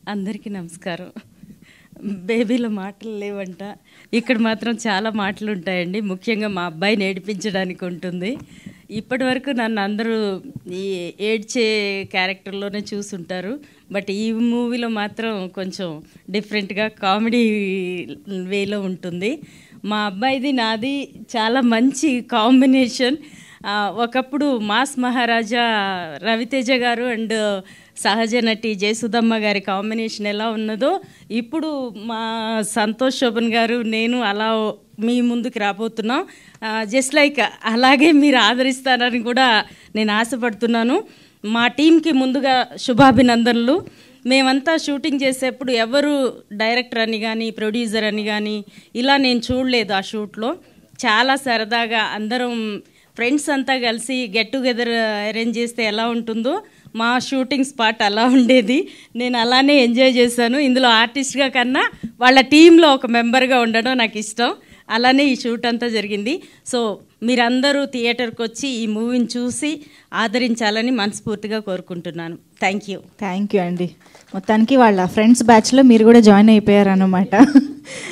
అందరికీ నమస్కారం బేబీల మాటలు లేవంట ఇక్కడ మాత్రం చాలా మాటలు ఉంటాయండి ముఖ్యంగా మా అబ్బాయిని ఏడిపించడానికి ఉంటుంది ఇప్పటి వరకు నన్ను అందరూ ఈ ఏడ్చే క్యారెక్టర్లోనే చూసుంటారు బట్ ఈ మూవీలో మాత్రం కొంచెం డిఫరెంట్గా కామెడీ వేలో ఉంటుంది మా అబ్బాయిది నాది చాలా మంచి కాంబినేషన్ ఆ, ఒకప్పుడు మాస్ మహారాజా రవితేజ గారు అండ్ సహజ నటి జయసుధమ్మ గారి కాంబినేషన్ ఎలా ఉన్నదో ఇప్పుడు మా సంతోష్ శోభన్ గారు నేను అలా మీ ముందుకు రాబోతున్నాం జస్ట్ లైక్ అలాగే మీరు ఆదరిస్తారని కూడా నేను ఆశపడుతున్నాను మా టీంకి ముందుగా శుభాభినందనలు మేమంతా షూటింగ్ చేసేప్పుడు ఎవరు డైరెక్టర్ అని కానీ ప్రొడ్యూసర్ అని కానీ ఇలా నేను చూడలేదు ఆ షూట్లో చాలా సరదాగా అందరం ఫ్రెండ్స్ అంతా కలిసి గెట్ టుగెదర్ అరేంజ్ చేస్తే ఎలా ఉంటుందో మా షూటింగ్ స్పాట్ అలా ఉండేది నేను అలానే ఎంజాయ్ చేశాను ఇందులో ఆర్టిస్ట్గా కన్నా వాళ్ళ టీంలో ఒక మెంబర్గా ఉండడం నాకు ఇష్టం అలానే ఈ షూట్ అంతా జరిగింది సో మీరందరూ థియేటర్కి వచ్చి ఈ మూవీని చూసి ఆదరించాలని మనస్ఫూర్తిగా కోరుకుంటున్నాను థ్యాంక్ యూ థ్యాంక్ యూ అండి మొత్తానికి వాళ్ళ ఫ్రెండ్స్ బ్యాచ్లో మీరు కూడా జాయిన్ అయిపోయారు అన్నమాట